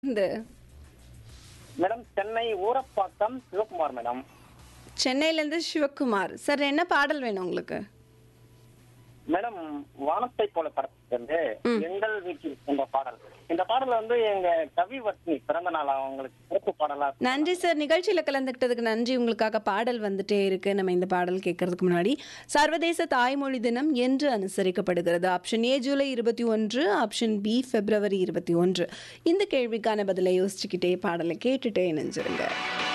இந்த madam Chennai Urapakkam Sivakumar madam சென்னையிலேருந்து Sivakumar sir என்ன பாடல் வேணும் உங்களுக்கு மேடம் வானத்தை போல படத்திலிருந்து எங்கள் வீட்டில் என்ற பாடல் இந்த பாடல் வந்து எங்க கவிவர்த்தினி பிறந்த நாள் அவங்களுக்கு சிறப்பு பாடலா நன்றி சார் நிகழ்ச்சியில் கலந்துக்கிட்டதுக்கு நன்றி உங்களுக்காக பாடல் வந்துட்டே இருக்கு நம்ம இந்த பாடல் கேட்கறதுக்கு முன்னாடி சர்வதேச தாய்மொழி தினம் என்று அனுசரிக்கப்படுகிறது ஆப்ஷன் ஏ ஜூலை இருபத்தி ஒன்று ஆப்ஷன் பி பிப்ரவரி இருபத்தி ஒன்று இந்த கேள்விக்கான பதிலை யோசிச்சுக்கிட்டே பாடலை கேட்டுட்டே இணைஞ்சிருங்க